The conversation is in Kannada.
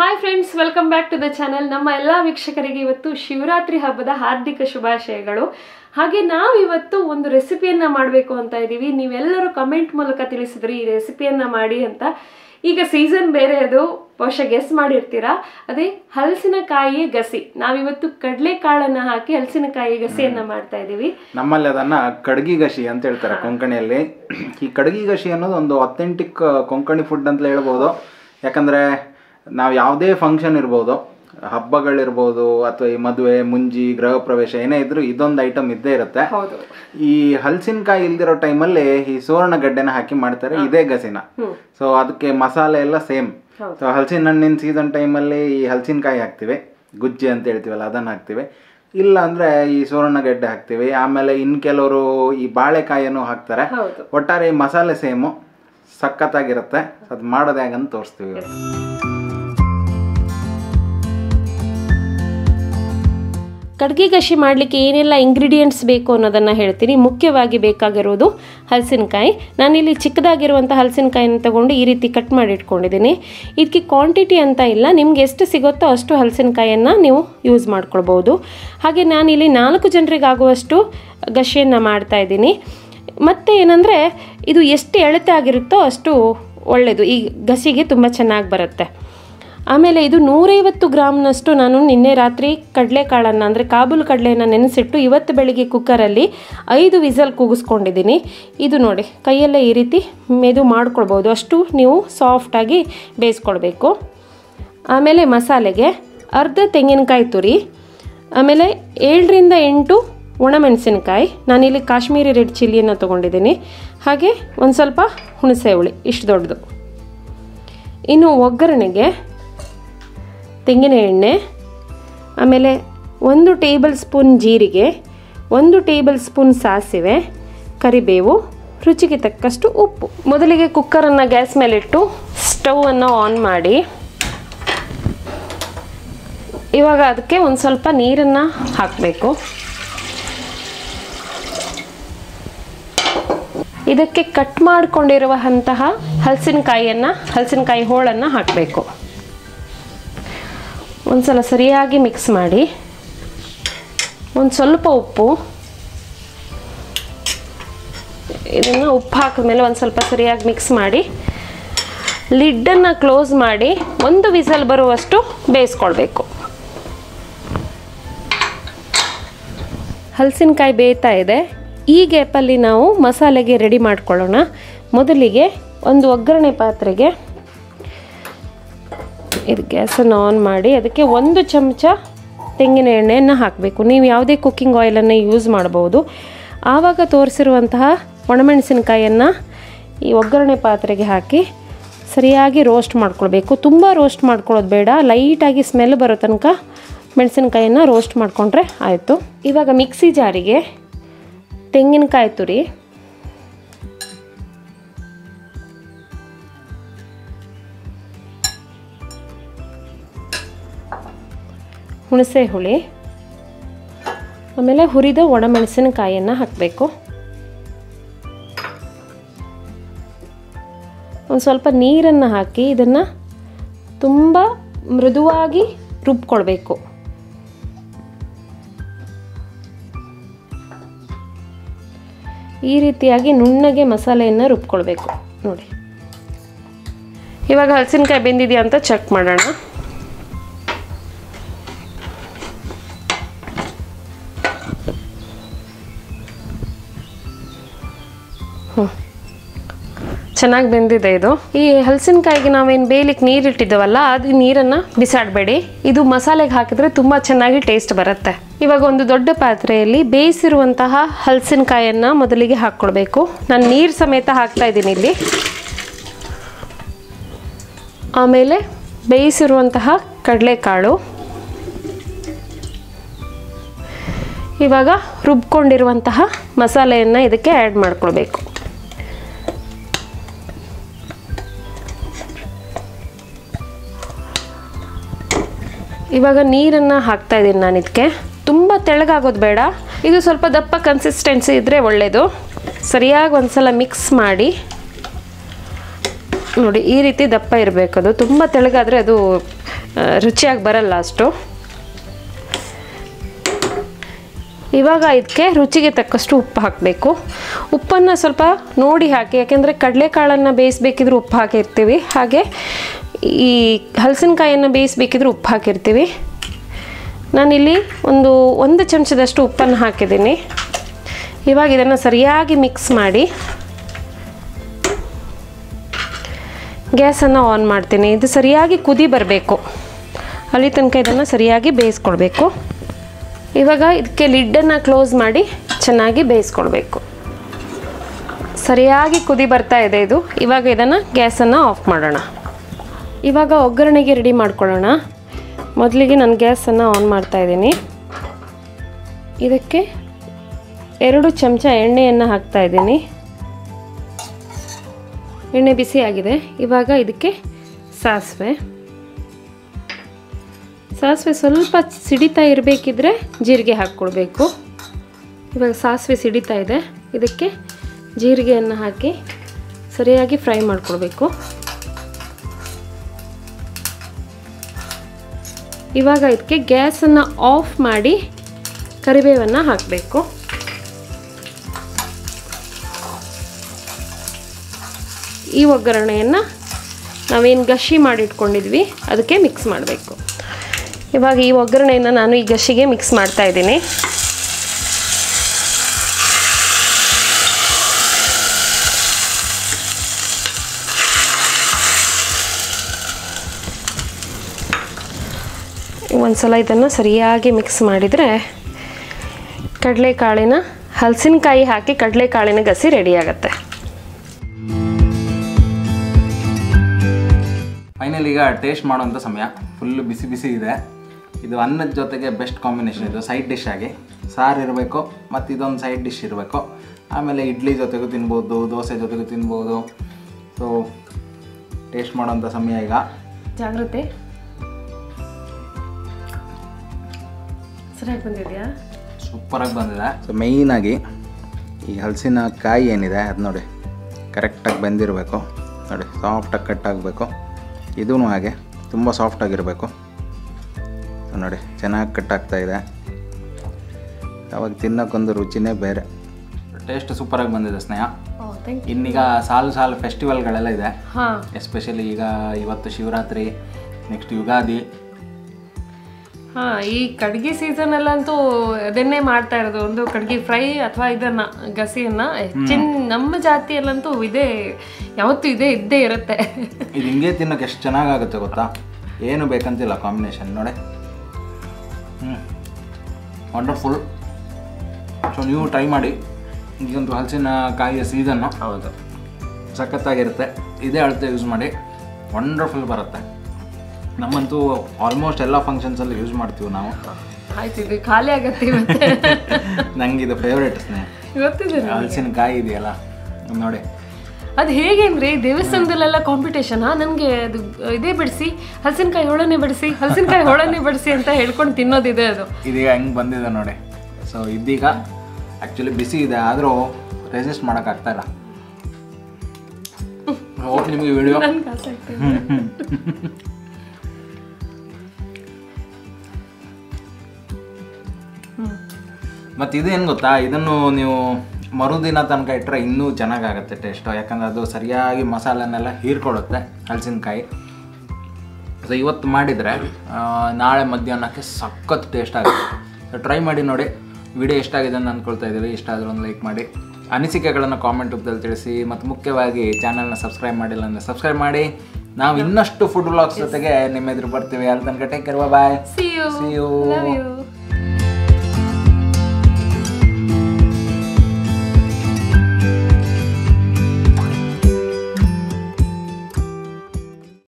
Hi friends welcome back to the channel ನಮ್ಮ ಎಲ್ಲ ವೀಕ್ಷಕರಿಗೆ ಇವತ್ತು ಶಿವರಾತ್ರಿ ಹಬ್ಬದ ಹಾರ್ದಿಕ ಶುಭಾಶಯಗಳು ಹಾಗೆ ನಾವಿವತ್ತು ಒಂದು ರೆಸಿಪಿಯನ್ನ ಮಾಡಬೇಕು ಅಂತ ಇದ್ದೀವಿ ನೀವೆಲ್ಲರೂ ಕಮೆಂಟ್ ಮೂಲಕ ತಿಳಿಸಿದ್ರಿ ಈ ರೆಸಿಪಿಯನ್ನ ಮಾಡಿ ಅಂತ ಈಗ ಸೀಸನ್ ಬೇರೆ ಅದು ಬಹುಶಃ ಗೆಸ್ ಮಾಡಿರ್ತೀರಾ ಅದೇ ಹಲಸಿನಕಾಯಿ ಗಸಿ ನಾವಿವತ್ತು ಕಡಲೆಕಾಳನ್ನ ಹಾಕಿ ಹಲಸಿನಕಾಯಿ ಗಸಿಯನ್ನ ಮಾಡ್ತಾ ಇದ್ದೀವಿ ನಮ್ಮಲ್ಲಿ ಅದನ್ನ ಕಡ್ಗಿ ಗಶಿ ಅಂತ ಹೇಳ್ತಾರೆ ಕೊಂಕಣಿಯಲ್ಲಿ ಈ ಕಡ್ಗಿ ಗಶಿ ಅನ್ನೋದು ಒಂದು ಅಥೆಂಟಿಕ್ ಕೊಂಕಣಿ ಫುಡ್ ಅಂತ ಹೇಳ್ಬೋದು ಯಾಕಂದ್ರೆ ನಾವು ಯಾವುದೇ ಫಂಕ್ಷನ್ ಇರ್ಬೋದು ಹಬ್ಬಗಳಿರ್ಬೋದು ಅಥವಾ ಈ ಮದುವೆ ಮುಂಜಿ ಗೃಹ ಪ್ರವೇಶ ಏನೇ ಇದ್ರೂ ಇದೊಂದು ಐಟಮ್ ಇದ್ದೇ ಇರುತ್ತೆ ಹೌದು ಈ ಹಲಸಿನಕಾಯಿ ಇಲ್ದಿರೋ ಟೈಮಲ್ಲಿ ಈ ಸುವರ್ಣ ಗಡ್ಡೆನ ಹಾಕಿ ಮಾಡ್ತಾರೆ ಇದೇ ಗಸಿನ ಸೊ ಅದಕ್ಕೆ ಮಸಾಲೆ ಎಲ್ಲ ಸೇಮ್ ಹೌದು. ಸೊ ಹಲಸಿನ ಹಣ್ಣಿನ ಸೀಸನ್ ಟೈಮಲ್ಲಿ ಈ ಹಲಸಿನಕಾಯಿ ಹಾಕ್ತಿವಿ ಗುಜ್ಜೆ ಅಂತ ಹೇಳ್ತೀವಲ್ಲ ಅದನ್ನು ಹಾಕ್ತಿವಿ ಇಲ್ಲ ಅಂದ್ರೆ ಈ ಸುವರ್ಣಗೆಡ್ಡೆ ಹಾಕ್ತಿವಿ ಆಮೇಲೆ ಇನ್ ಕೆಲವರು ಈ ಬಾಳೆಕಾಯನ್ನು ಹಾಕ್ತಾರೆ ಹೌದು ಒಟ್ಟಾರೆ ಈ ಮಸಾಲೆ ಸೇಮು ಸಖತ್ತಾಗಿರುತ್ತೆ ಅದು ಮಾಡೋದು ಹೇಗಂತ ತೋರಿಸ್ತೀವಿ ಇವತ್ತು. ಕಡ್ಗಿ ಗಶಿ ಮಾಡಲಿಕ್ಕೆ ಏನೆಲ್ಲ ಇಂಗ್ರೀಡಿಯೆಂಟ್ಸ್ ಬೇಕು ಅನ್ನೋದನ್ನು ಹೇಳ್ತೀನಿ ಮುಖ್ಯವಾಗಿ ಬೇಕಾಗಿರೋದು ಹಲಸಿನಕಾಯಿ ನಾನಿಲ್ಲಿ ಚಿಕ್ಕದಾಗಿರುವಂಥ ಹಲಸಿನಕಾಯಿನ ತಗೊಂಡು ಈ ರೀತಿ ಕಟ್ ಮಾಡಿ ಇಟ್ಕೊಂಡಿದ್ದೀನಿ ಇದಕ್ಕೆ ಕ್ವಾಂಟಿಟಿ ಅಂತ ಇಲ್ಲ ನಿಮ್ಗೆ ಎಷ್ಟು ಸಿಗುತ್ತೋ ಅಷ್ಟು ಹಲಸಿನಕಾಯನ್ನು ನೀವು ಯೂಸ್ ಮಾಡ್ಕೊಳ್ಬೋದು ಹಾಗೆ ನಾನಿಲ್ಲಿ ನಾಲ್ಕು ಜನರಿಗೆ ಆಗುವಷ್ಟು ಗಶಿಯನ್ನು ಮಾಡ್ತಾ ಇದ್ದೀನಿ ಮತ್ತು ಏನಂದರೆ ಇದು ಎಷ್ಟು ಎಳೆತ ಆಗಿರುತ್ತೋ ಅಷ್ಟು ಒಳ್ಳೆಯದು ಈ ಗಸಿಗೆ ತುಂಬ ಚೆನ್ನಾಗಿ ಬರುತ್ತೆ ಆಮೇಲೆ ಇದು ನೂರೈವತ್ತು ಗ್ರಾಮ್ನಷ್ಟು ನಾನು ನಿನ್ನೆ ರಾತ್ರಿ ಕಡಲೆಕಾಳನ್ನು ಅಂದರೆ ಕಾಬೂಲ್ ಕಡಲೆಯನ್ನು ನೆನೆಸಿಟ್ಟು ಇವತ್ತು ಬೆಳಿಗ್ಗೆ ಕುಕ್ಕರಲ್ಲಿ ಐದು ವಿಸಲ್ ಕೂಗಿಸ್ಕೊಂಡಿದ್ದೀನಿ ಇದು ನೋಡಿ ಕೈಯಲ್ಲೇ ಈ ರೀತಿ ಮೆದು ಮಾಡ್ಕೊಳ್ಬೋದು ಅಷ್ಟು ನೀವು ಸಾಫ್ಟಾಗಿ ಬೇಯಿಸ್ಕೊಳ್ಬೇಕು ಆಮೇಲೆ ಮಸಾಲೆಗೆ ಅರ್ಧ ತೆಂಗಿನಕಾಯಿ ತುರಿ ಆಮೇಲೆ ಏಳರಿಂದ ಎಂಟು ಒಣಮೆಣಸಿನಕಾಯಿ ನಾನಿಲ್ಲಿ ಕಾಶ್ಮೀರಿ ರೆಡ್ ಚಿಲ್ಲಿಯನ್ನು ತೊಗೊಂಡಿದ್ದೀನಿ ಹಾಗೆ ಒಂದು ಸ್ವಲ್ಪ ಹುಣಸೆ ಹುಳಿ ಇಷ್ಟು ದೊಡ್ಡದು ಇನ್ನು ಒಗ್ಗರಣೆಗೆ ತೆಂಗಿನ ಎಣ್ಣೆ ಆಮೇಲೆ ಒಂದು ಟೇಬಲ್ ಸ್ಪೂನ್ ಜೀರಿಗೆ ಒಂದು ಟೇಬಲ್ ಸ್ಪೂನ್ ಸಾಸಿವೆ ಕರಿಬೇವು ರುಚಿಗೆ ತಕ್ಕಷ್ಟು ಉಪ್ಪು ಮೊದಲಿಗೆ ಕುಕ್ಕರನ್ನು ಗ್ಯಾಸ್ ಮೇಲಿಟ್ಟು ಸ್ಟವನ್ನು ಆನ್ ಮಾಡಿ ಇವಾಗ ಅದಕ್ಕೆ ಒಂದು ಸ್ವಲ್ಪ ನೀರನ್ನು ಹಾಕಬೇಕು ಇದಕ್ಕೆ ಕಟ್ ಮಾಡಿಕೊಂಡಿರುವಂತಹ ಹಲಸಿನಕಾಯಿಯನ್ನು ಹಲಸಿನಕಾಯಿ ಹೋಳನ್ನು ಹಾಕಬೇಕು ಒಂದ್ಸಲ ಸರಿಯಾಗಿ ಮಿಕ್ಸ್ ಮಾಡಿ ಒಂದು ಸ್ವಲ್ಪ ಉಪ್ಪು ಇದನ್ನು ಉಪ್ಪು ಹಾಕಿದ್ಮೇಲೆ ಒಂದು ಸ್ವಲ್ಪ ಸರಿಯಾಗಿ ಮಿಕ್ಸ್ ಮಾಡಿ ಲಿಡ್ಡನ್ನು ಕ್ಲೋಸ್ ಮಾಡಿ ಒಂದು ವಿಸಲ್ ಬರುವಷ್ಟು ಬೇಯಿಸ್ಕೊಳ್ಬೇಕು ಹಲಸಿನಕಾಯಿ ಬೇಯ್ತಾ ಇದೆ ಈ ಗ್ಯಾಪಲ್ಲಿ ನಾವು ಮಸಾಲೆಗೆ ರೆಡಿ ಮಾಡ್ಕೊಳ್ಳೋಣ ಮೊದಲಿಗೆ ಒಂದು ಒಗ್ಗರಣೆ ಪಾತ್ರೆಗೆ ಇದು ಗ್ಯಾಸನ್ನು ಆನ್ ಮಾಡಿ ಅದಕ್ಕೆ ಒಂದು ಚಮಚ ತೆಂಗಿನ ಎಣ್ಣೆಯನ್ನು ಹಾಕಬೇಕು ನೀವು ಯಾವುದೇ ಕುಕ್ಕಿಂಗ್ ಆಯಿಲನ್ನು ಯೂಸ್ ಮಾಡ್ಬೋದು ಆವಾಗ ತೋರಿಸಿರುವಂತಹ ಒಣಮೆಣಸಿನಕಾಯನ್ನು ಈ ಒಗ್ಗರಣೆ ಪಾತ್ರೆಗೆ ಹಾಕಿ ಸರಿಯಾಗಿ ರೋಸ್ಟ್ ಮಾಡ್ಕೊಳ್ಬೇಕು ತುಂಬ ರೋಸ್ಟ್ ಮಾಡ್ಕೊಳ್ಳೋದು ಬೇಡ ಲೈಟಾಗಿ ಸ್ಮೆಲ್ ಬರೋ ತನಕ ಮೆಣಸಿನಕಾಯನ್ನು ರೋಸ್ಟ್ ಮಾಡಿಕೊಂಡ್ರೆ ಆಯಿತು ಇವಾಗ ಮಿಕ್ಸಿ ಜಾರಿಗೆ ತೆಂಗಿನಕಾಯಿ ತುರಿ ಹುಣಸೆ ಹುಳಿ ಆಮೇಲೆ ಹುರಿದ ಒಣಮೆಣಸಿನಕಾಯಿಯನ್ನು ಹಾಕಬೇಕು ಒಂದು ಸ್ವಲ್ಪ ನೀರನ್ನು ಹಾಕಿ ಇದನ್ನು ತುಂಬ ಮೃದುವಾಗಿ ರುಬ್ಕೊಳ್ಬೇಕು ಈ ರೀತಿಯಾಗಿ ನುಣ್ಣಗೆ ಮಸಾಲೆಯನ್ನು ರುಬ್ಕೊಳ್ಬೇಕು ನೋಡಿ ಇವಾಗ ಹಲಸಿನಕಾಯಿ ಬೆಂದಿದೆಯಾ ಅಂತ ಚೆಕ್ ಮಾಡೋಣ ಚೆನ್ನಾಗಿ ಬೆಂದಿದೆ ಇದು ಈ ಹಲಸಿನಕಾಯಿಗೆ ನಾವೇನು ಬೇಯಲಿಕ್ಕೆ ನೀರು ಇಟ್ಟಿದ್ದೇವಲ್ಲ ಅದು ನೀರನ್ನು ಬಿಸಾಡಬೇಡಿ ಇದು ಮಸಾಲೆಗೆ ಹಾಕಿದ್ರೆ ತುಂಬ ಚೆನ್ನಾಗಿ ಟೇಸ್ಟ್ ಬರುತ್ತೆ ಇವಾಗ ಒಂದು ದೊಡ್ಡ ಪಾತ್ರೆಯಲ್ಲಿ ಬೇಯಿಸಿರುವಂತಹ ಹಲಸಿನಕಾಯನ್ನು ಮೊದಲಿಗೆ ಹಾಕ್ಕೊಳ್ಬೇಕು ನಾನು ನೀರು ಸಮೇತ ಹಾಕ್ತಾ ಇದ್ದೀನಿ ಇಲ್ಲಿ ಆಮೇಲೆ ಬೇಯಿಸಿರುವಂತಹ ಕಡಲೆಕಾಳು ಇವಾಗ ರುಬ್ಕೊಂಡಿರುವಂತಹ ಮಸಾಲೆಯನ್ನು ಇದಕ್ಕೆ ಆ್ಯಡ್ ಮಾಡ್ಕೊಳ್ಬೇಕು ಇವಾಗ ನೀರನ್ನು ಹಾಕ್ತಾ ಇದ್ದೀನಿ ನಾನು ಇದಕ್ಕೆ ತುಂಬ ತೆಳಗಾಗೋದು ಬೇಡ ಇದು ಸ್ವಲ್ಪ ದಪ್ಪ ಕನ್ಸಿಸ್ಟೆನ್ಸಿ ಇದ್ದರೆ ಒಳ್ಳೆಯದು ಸರಿಯಾಗಿ ಒಂದ್ಸಲ ಮಿಕ್ಸ್ ಮಾಡಿ ನೋಡಿ ಈ ರೀತಿ ದಪ್ಪ ಇರಬೇಕು ಅದು ತುಂಬ ತೆಳಗಾದರೆ ಅದು ಆ, ರುಚಿಯಾಗಿ ಬರಲ್ಲ ಅಷ್ಟು ಇವಾಗ ಇದಕ್ಕೆ ರುಚಿಗೆ ತಕ್ಕಷ್ಟು ಉಪ್ಪು ಹಾಕಬೇಕು ಉಪ್ಪನ್ನು ಸ್ವಲ್ಪ ನೋಡಿ ಹಾಕಿ ಯಾಕೆಂದರೆ ಕಡಲೆಕಾಳನ್ನು ಬೇಯಿಸ್ಬೇಕಿದ್ರೆ ಉಪ್ಪು ಹಾಕಿರ್ತೀವಿ ಹಾಗೆ ಈ ಹಲಸಿನಕಾಯನ್ನು ಬೇಯಿಸ್ಬೇಕಿದ್ರೆ ಉಪ್ಪು ಹಾಕಿರ್ತೀವಿ ನಾನಿಲ್ಲಿ ಒಂದು ಒಂದು ಚಮಚದಷ್ಟು ಉಪ್ಪನ್ನು ಹಾಕಿದ್ದೀನಿ ಇವಾಗ ಇದನ್ನು ಸರಿಯಾಗಿ ಮಿಕ್ಸ್ ಮಾಡಿ ಗ್ಯಾಸನ್ನು ಆನ್ ಮಾಡ್ತೀನಿ ಇದು ಸರಿಯಾಗಿ ಕುದಿ ಬರಬೇಕು ಅಲ್ಲಿ ತನಕ ಇದನ್ನು ಸರಿಯಾಗಿ ಬೇಯಿಸ್ಕೊಳ್ಬೇಕು ಇವಾಗ ಇದಕ್ಕೆ ಲಿಡ್ಡನ್ನು ಕ್ಲೋಸ್ ಮಾಡಿ ಚೆನ್ನಾಗಿ ಬೇಯಿಸ್ಕೊಳ್ಬೇಕು ಸರಿಯಾಗಿ ಕುದಿ ಬರ್ತಾ ಇದೆ ಇದು ಇವಾಗ ಇದನ್ನು ಗ್ಯಾಸನ್ನು ಆಫ್ ಮಾಡೋಣ ಇವಾಗ ಒಗ್ಗರಣೆಗೆ ರೆಡಿ ಮಾಡ್ಕೊಳ್ಳೋಣ ಮೊದಲಿಗೆ ನಾನು ಗ್ಯಾಸನ್ನು ಆನ್ ಮಾಡ್ತಾ ಇದ್ದೀನಿ ಇದಕ್ಕೆ ಎರಡು ಚಮಚ ಎಣ್ಣೆಯನ್ನು ಹಾಕ್ತಾ ಇದ್ದೀನಿ ಎಣ್ಣೆ ಬಿಸಿ ಆಗಿದೆ ಇವಾಗ ಇದಕ್ಕೆ ಸಾಸಿವೆ ಸಾಸಿವೆ ಸ್ವಲ್ಪ ಸಿಡಿತಾ ಇರಬೇಕಿದ್ರೆ ಜೀರಿಗೆ ಹಾಕ್ಕೊಳ್ಬೇಕು ಇವಾಗ ಸಾಸಿವೆ ಸಿಡಿತಾ ಇದೆ ಇದಕ್ಕೆ ಜೀರಿಗೆಯನ್ನು ಹಾಕಿ ಸರಿಯಾಗಿ ಫ್ರೈ ಮಾಡ್ಕೊಳ್ಬೇಕು ಇವಾಗ ಇದಕ್ಕೆ ಗ್ಯಾಸನ್ನು ಆಫ್ ಮಾಡಿ ಕರಿಬೇವನ್ನು ಹಾಕಬೇಕು ಈ ಒಗ್ಗರಣೆಯನ್ನು ನಾವೇನು ಗಶಿ ಮಾಡಿಟ್ಕೊಂಡಿದ್ವಿ ಅದಕ್ಕೆ ಮಿಕ್ಸ್ ಮಾಡಬೇಕು ಇವಾಗ ಈ ಒಗ್ಗರಣೆಯನ್ನು ನಾನು ಈ ಗಶಿಗೆ ಮಿಕ್ಸ್ ಮಾಡ್ತಾ ಇದ್ದೀನಿ ಒಂದ್ಸಲ ಇದನ್ನು ಸರಿಯಾಗಿ ಮಿಕ್ಸ್ ಮಾಡಿದರೆ ಕಡಲೆಕಾಳಿನ ಹಲಸಿನಕಾಯಿ ಹಾಕಿ ಕಡಲೆಕಾಳಿನ ಗಸಿ ರೆಡಿ ಆಗುತ್ತೆ ಫೈನಲ್ ಈಗ ಟೇಸ್ಟ್ ಮಾಡೋಂಥ ಸಮಯ ಫುಲ್ ಬಿಸಿ ಬಿಸಿ ಇದೆ ಇದು ಅನ್ನದ ಜೊತೆಗೆ ಬೆಸ್ಟ್ ಕಾಂಬಿನೇಷನ್ ಇದು ಸೈಡ್ ಡಿಶ್ ಆಗಿ ಸಾರು ಇರಬೇಕು ಮತ್ತು ಇದೊಂದು ಸೈಡ್ ಡಿಶ್ ಇರಬೇಕು ಆಮೇಲೆ ಇಡ್ಲಿ ಜೊತೆಗೂ ತಿನ್ಬೋದು ದೋಸೆ ಜೊತೆಗೂ ತಿನ್ಬೋದು ಸೊ ಟೇಸ್ಟ್ ಮಾಡೋಂಥ ಸಮಯ ಈಗ ಜಾಗ್ರತೆ ಸರಿಯಾಗಿ ಬಂದಿದೆಯಾ ಸೂಪರಾಗಿ ಬಂದಿದೆ ಸೊ ಮೇಯ್ನಾಗಿ ಈ ಹಲಸಿನ ಕಾಯಿ ಏನಿದೆ ಅದು ನೋಡಿ ಕರೆಕ್ಟಾಗಿ ಬೆಂದಿರಬೇಕು ನೋಡಿ ಸಾಫ್ಟಾಗಿ ಕಟ್ ಆಗಬೇಕು ಇದೂ ಹಾಗೆ ತುಂಬ ಸಾಫ್ಟಾಗಿರಬೇಕು ಸೊ ನೋಡಿ ಚೆನ್ನಾಗಿ ಕಟ್ ಆಗ್ತಾ ಇದೆ ಅವಾಗ ತಿನ್ನೋಕ್ಕೊಂದು ರುಚಿನೇ ಬೇರೆ ಟೇಸ್ಟ್ ಸೂಪರಾಗಿ ಬಂದಿದೆ ಸ್ನೇಹ ಓ ಥ್ಯಾಂಕ್ ಇನ್ನೀಗ ಸಾಲು ಸಾಲು ಫೆಸ್ಟಿವಲ್ಗಳೆಲ್ಲ ಇದೆ ಹಾಂ ಎಸ್ಪೆಷಲಿ ಈಗ ಇವತ್ತು ಶಿವರಾತ್ರಿ ನೆಕ್ಸ್ಟ್ ಯುಗಾದಿ ಹಾ ಈ ಕಡ್ಗಿ ಸೀಸನ್ ಅಲ್ಲಂತೂ ಅದನ್ನೇ ಮಾಡ್ತಾ ಇರೋದು ಒಂದು ಕಡ್ಗಿ ಫ್ರೈ ಅಥವಾ ಇದನ್ನ ಗಸಿಯನ್ನ ಹೆಚ್ಚಿನ ನಮ್ಮ ಜಾತಿಯಲ್ಲಂತೂ ಇದೇ ಯಾವತ್ತೂ ಇದೇ ಇದ್ದೇ ಇರುತ್ತೆ ಇದು ಹಿಂಗೆ ತಿನ್ನೋಕೆ ಎಷ್ಟು ಚೆನ್ನಾಗಾಗುತ್ತೆ ಗೊತ್ತಾ ಏನು ಬೇಕಂತಿಲ್ಲ ಕಾಂಬಿನೇಷನ್ ನೋಡಿ ಹ್ಞೂ ವಂಡರ್ಫುಲ್ ಸೊ ನೀವು ಟ್ರೈ ಮಾಡಿ ಈಗೊಂದು ಹಲಸಿನ ಕಾಯಿಯ ಸೀಸನ್ನು ಹೌದು ಸಖತ್ತಾಗಿರುತ್ತೆ ಇದೇ ಅಳತೆ ಯೂಸ್ ಮಾಡಿ ವಂಡರ್ಫುಲ್ ಬರುತ್ತೆ ನಮ್ಮಂತೂ ಆಲ್ಮೋಸ್ಟ್ ಎಲ್ಲ ಫಂಕ್ಷನ್ಸಲ್ಲಿ ಯೂಸ್ ಮಾಡ್ತೀವಿ ನಾವು ಆಯ್ತು ಇದು ಖಾಲಿ ಆಗತ್ತೆ ಇವತ್ತೆ ನಂಗೆ ಇದು ಫೇವ್ರೇಟ್ ಸ್ನೇಹ ಗೊತ್ತಿದೆ ಹಲಸಿನ ಕಾಯಿ ಇದೆಯಲ್ಲ ನೋಡಿ ಅದು ಹೇಗೆ ಅಂದ್ರೆ ದೇವಸ್ಥಾನದಲ್ಲೆಲ್ಲ ಕಾಂಪಿಟೇಷನ್ ನನಗೆ ಅದು ಇದೇ ಬಿಡಿಸಿ ಹಲಸಿನಕಾಯಿ ಹೋಳನೆ ಬಿಡಿಸಿ ಹಲಸಿನಕಾಯಿ ಹೋಳನೆ ಬಿಡಿಸಿ ಅಂತ ಹೇಳ್ಕೊಂಡು ತಿನ್ನೋದಿದೆ ಅದು ಇದೀಗ ಹೆಂಗೆ ಬಂದಿದೆ ನೋಡಿ ಸೊ ಇದೀಗ ಆ್ಯಕ್ಚುಲಿ ಬಿಸಿ ಇದೆ ಆದರೂ ರೆಸಿಸ್ಟ್ ಮಾಡೋಕ್ಕಾಗ್ತಾ ಇಲ್ಲ ಹೋಗಿ ನಿಮಗೆ ವಿಡಿಯೋ ನನ್ಗೆ ಆಸೆ ಆಗ್ತಿದೆ ಮತ್ತು ಇದೇನು ಗೊತ್ತಾ ಇದನ್ನು ನೀವು ಮರುದಿನ ತನಕ ಇಟ್ಟರೆ ಇನ್ನೂ ಚೆನ್ನಾಗಾಗುತ್ತೆ ಟೇಸ್ಟು ಯಾಕಂದರೆ ಅದು ಸರಿಯಾಗಿ ಮಸಾಲೆನೆಲ್ಲ ಹೀರ್ಕೊಳ್ಳುತ್ತೆ ಹಲಸಿನಕಾಯಿ ಸೊ ಇವತ್ತು ಮಾಡಿದರೆ ನಾಳೆ ಮಧ್ಯಾಹ್ನಕ್ಕೆ ಸಖತ್ ಟೇಸ್ಟ್ ಆಗುತ್ತೆ ಸೊ ಟ್ರೈ ಮಾಡಿ ನೋಡಿ ವಿಡಿಯೋ ಎಷ್ಟಾಗಿದೆ ಅಂತ ಅಂದ್ಕೊಳ್ತಾ ಇದ್ದೀವಿ ಇಷ್ಟ ಆದರೂ ಒಂದು ಲೈಕ್ ಮಾಡಿ ಅನಿಸಿಕೆಗಳನ್ನು ಕಾಮೆಂಟ್ ರೂಪದಲ್ಲಿ ತಿಳಿಸಿ ಮತ್ತು ಮುಖ್ಯವಾಗಿ ಚಾನಲ್ನ ಸಬ್ಸ್ಕ್ರೈಬ್ ಮಾಡಿಲ್ಲ ಅಂದರೆ ಸಬ್ಸ್ಕ್ರೈಬ್ ಮಾಡಿ ನಾವು ಇನ್ನಷ್ಟು ಫುಡ್ ವ್ಲಾಗ್ಸ್ ಜೊತೆಗೆ ನಿಮ್ಮ ಎದುರು ಬರ್ತೀವಿ ಅಲ್ಲಿ ತನಕ take care bye See you. See you. Love you.